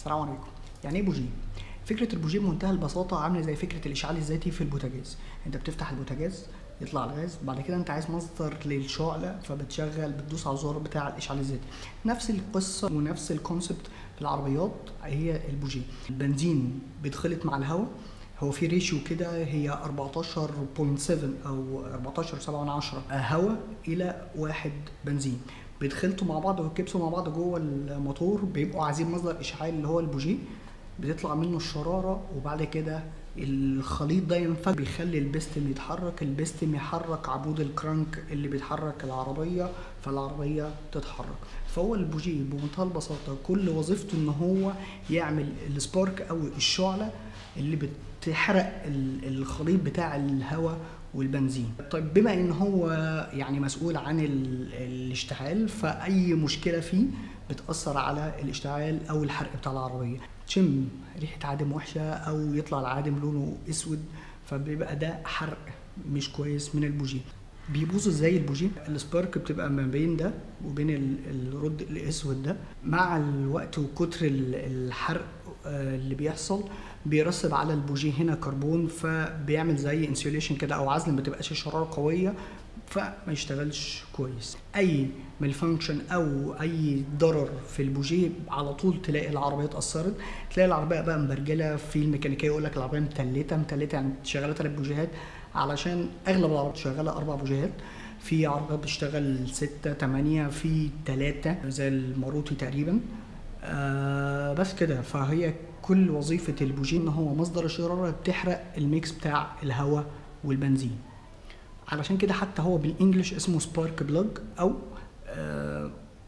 السلام عليكم يعني ايه بوجيه فكره البوجيه بمنتهى البساطه عامله زي فكره الاشعال الذاتي في البوتاجاز انت بتفتح البوتاجاز يطلع الغاز بعد كده انت عايز مصدر للشعله فبتشغل بتدوس على الزرار بتاع الاشعال الذاتي نفس القصه ونفس الكونسبت في العربيات هي البوجيه البنزين بيتخلط مع الهواء هو في ريشيو كده هي 14.7 او 14.7 هواء الى واحد بنزين بيتخلطوا مع بعض ويتكبسوا مع بعض جوه الموتور بيبقوا عايزين مصدر اشعال اللي هو البوجيه بتطلع منه الشراره وبعد كده الخليط ده ينفك بيخلي البستم يتحرك البستم يحرك عمود الكرانك اللي بيتحرك العربية فالعربية تتحرك فهو البوجيه بمنتهى البساطة كل وظيفته ان هو يعمل السبارك او الشعلة اللي بتحرق الخليط بتاع الهواء والبنزين طيب بما ان هو يعني مسؤول عن الاشتعال فاي مشكله فيه بتاثر على الاشتعال او الحرق بتاع العربيه تشم ريحه عادم وحشه او يطلع العادم لونه اسود فبيبقى ده حرق مش كويس من البوجيه بيبوظ ازاي البوجيه السبارك بتبقى ما بين ده وبين الرد الاسود ده مع الوقت وكتر الحرق اللي بيحصل بيرسب على البوجيه هنا كربون فبيعمل زي انسيوليشن كده او عزل ما تبقاش الشراره قويه فما يشتغلش كويس اي مالفانكشن او اي ضرر في البوجيه على طول تلاقي العربيه اتاثرت تلاقي العربيه بقى مبرجله في الميكانيكيه يقول لك العربيه متلته متلته يعني شغاله ثلاث بوجيهات علشان اغلب العربيات شغاله اربع بوجيهات في عربيات بتشتغل ستة تمانية في تلاتة زي الماروتي تقريبا آه بس كده فهي كل وظيفة البوجيه ان هو مصدر الشرارة بتحرق الميكس بتاع الهواء والبنزين علشان كده حتى هو بالانجلش اسمه سبارك بلج او آه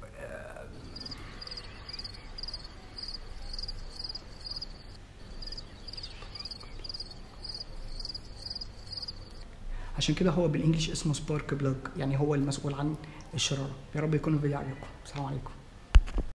عشان كده هو بالانجلش اسمه سبارك بلج يعني هو المسؤول عن الشرارة يا رب يكون الفيديو عجبكم السلام عليكم